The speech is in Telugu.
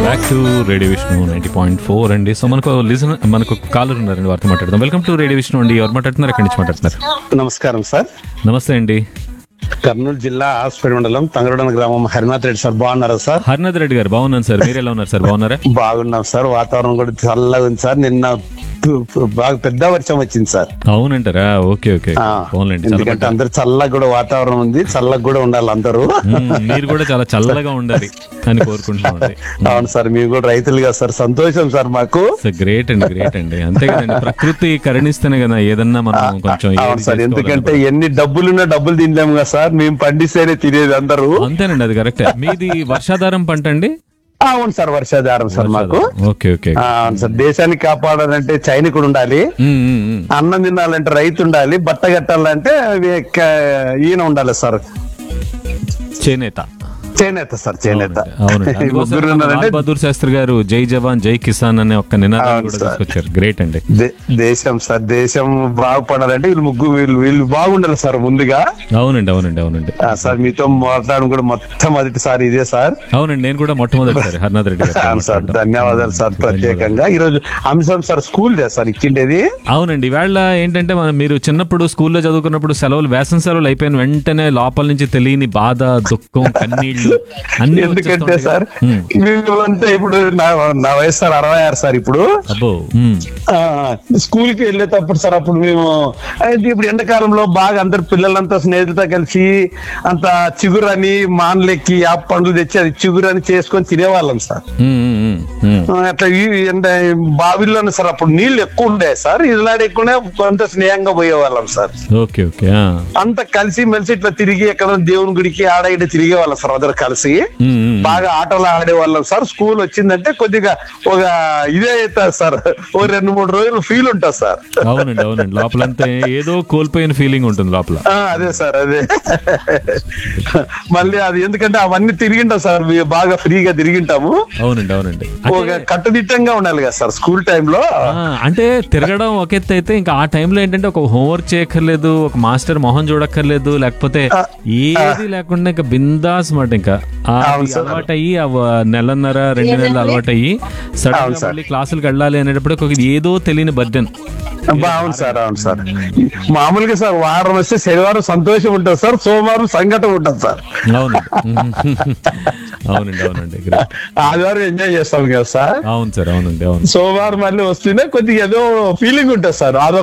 Back to radio Vishnu ninety point four అండి సో మనకు లిజన్ మనకు కాలర్ ఉన్నారండి వారితో మాట్లాడదాం వెల్కమ్ టు రేడియో విష్ణు అండి ఎవరు మాట్లాడుతున్నారు ఎక్కడి నుంచి మాట్లాడుతున్నారు నమస్కారం సార్ నమస్తే అండి కర్నూలు జిల్లా హాస్పిటల్ మండలం తంగరడన గ్రామం హరినాథ్ రెడ్డి సార్ బాగున్నారా సార్ హరినాథ్ రెడ్డి గారు బాగున్నాను సార్ మీరు ఎలా ఉన్నారు సార్ బాగున్నారా బాగున్నాం సార్ వాతావరణం కూడా చల్లగా ఉంది సార్ నిన్న పు- పు- బాగా పెద్ద వర్షం వచ్చింది సార్ అవునంటారా ఓకే ఓకే ఆ, అవునండి ఎందుకంటే అందరు చల్లగా కూడా వాతావరణం ఉంది చల్లగా కూడా ఉండాలి అందరూ మీరు కూడా చాలా చల్లగా ఉండాలి అని కోరుకుంటున్నామండి అవును సార్ మీరు కూడా రైతులుగా సార్ సంతోషం సార్ మాకు సో గ్రేట్ అండి గ్రేట్ అండి అంతే కదండి ప్రకృతి కరుణిస్తేనే కదా ఏదన్నా మనం కొంచెం ఏది అవును సార్ చేసుకోవాలని ఎందుకంటే ఎన్ని డబ్బులున్నా డబ్బులు తినలేము కదా సార్ మేము పండిస్తేనే తినేది అందరూ అంతేనండి అది కరెక్ట్ మీది వర్షాధారం పంట అండి అవును సార్ వర్షాధారం సార్ మాకు ఓకే ఓకే ఆ, అవును సార్ దేశాన్ని కాపాడాలంటే సైనికుడు ఉండాలి ఉమ్, ఉమ్, ఉమ్. అన్నం తినాలంటే రైతు ఉండాలి బట్ట కట్టాలంటే అవి క- ఈయన ఉండాలి సార్ చేనేత చేనేత సార్ చేనేత అవునండి ఈ అందుకోసం ముగ్గురు మన ఉన్నారంటే లాల్ బహదూర్ శాస్త్రి గారు జై జవాన్ జై కిసాన్ అనే ఒక నినాదాన్ని అవును కూడా సార్. తీసుకొచ్చారు గ్రేట్ అండి దే- దేశం సార్ దేశం బాగుపడాలంటే వీళ్ళు ముగ్గురు వీళ్ళు వీళ్ళు బాగుండాలి సార్ ముందుగా అవునండి అవునండి అవునండి ఆ, సార్ మీతో మాట్లాడడం కూడా మొత్తం మొదటిసారి ఇదే సార్ అవునండి నేను కూడా మొట్టమొదటిసారి హర్నాథ్ రెడ్డి గారు అవును సార్ ధన్యవాదాలు సార్ ప్రత్యేకంగా ఈ రోజు అంశం సార్ స్కూల్ డే సార్ ఇచ్చిండేది అవునండి ఇవాళ ఏంటంటే మనం మీరు చిన్నప్పుడు స్కూల్లో చదువుకున్నప్పుడు సెలవులు వేసన సెలవులు అయిపోయిన వెంటనే లోపల నుంచి తెలియని బాధ దుఃఖం కన్నీళ్లు అన్ని ఎందుకంటే వచ్చేస్తుంటాయి సార్ కదా. ఉమ్. వీళ్ళు అంటే ఇప్పుడు నా నా వయసు సార్ అరవై ఆరు సార్ ఇప్పుడు అబ్బో ఉమ్. ఆ, స్కూల్ కి వెళ్ళేటప్పుడు సార్ అప్పుడు మేము అయితే ఇప్పుడు ఎండాకాలంలో బాగా అందరు పిల్లలంతా స్నేహితులతో కలిసి అంత చిగురని మాన్లెక్కి ఆ పండ్లు తెచ్చి అది చిగురని చేసుకొని తినేవాళ్ళం సార్ ఉమ్, ఉమ్, ఉమ్, ఉమ్. ఆ, అట్లా ఈ ఎండ బావిల్లోనే సార్ అప్పుడు నీళ్లు ఎక్కువ ఉండే సార్ ఇలాడెక్కునే కొంత స్నేహంగా పోయేవాళ్ళం సార్ ఓకే ఓకే ఆ. అంత కలిసి మెలిసి ఇట్లా తిరిగి ఎక్కడ దేవుని గుడికి ఆడ ఈడ తిరిగే వాళ్ళం సార్ అందరు కలిసి ఉమ్, ఉమ్. బాగా ఆటలు ఆడేవాళ్ళం సార్ స్కూల్ వచ్చిందంటే కొద్దిగా ఒక ఇదే అవుతుంది సార్ ఓ రెండు మూడు రోజులు ఫీల్ ఉంటుంది సార్ అవునండి అవునండి లోపలంతా ఏదో కోల్పోయిన ఫీలింగ్ ఉంటుంది లోపల ఆ, అదే సార్ అదే మళ్ళీ అది ఎందుకంటే అవన్నీ తిరిగింటాం సార్ మేము బాగా ఫ్రీగా తిరిగింటాము అవునండి అవునండి ఒక కట్టుదిట్టంగా ఉండాలి కదా సార్ స్కూల్ టైంలో ఆ, అంటే తిరగడం ఒక ఎత్తు అయితే ఇంకా ఆ టైంలో ఏంటంటే ఒక హోంవర్క్ చేయక్కర్లేదు ఒక మాస్టర్ మొహం చూడక్కర్లేదు లేకపోతే ఏది లేకుండా ఇంకా బిందాస్ మాట ఇంకా ఆ అలవాటు అయ్యి ఆ వ- నెలన్నర రెండు నెలలు అలవాటు అయ్యి సడన్ గా మళ్ళీ క్లాసులకు వెళ్ళాలి అనేటప్పుడు ఒక ఏదో తెలియని బర్డెన్ అబ్బా, అవును సార్ అవును సార్ మామూలుగా సార్ వారం వస్తే శనివారం సంతోషం ఉంటుంది సార్ సోమవారం సంఘటన ఉంటుంది సార్ అవునండి అవునండి అవునండి great. ఆదివారం ఎంజాయ్ చేస్తాం కదా సార్ అవును సార్ అవునండి అవును సోమవారం మళ్ళీ వస్తేనే కొద్దిగా ఏదో ఫీలింగ్ ఉంటుంది సార్ అదొక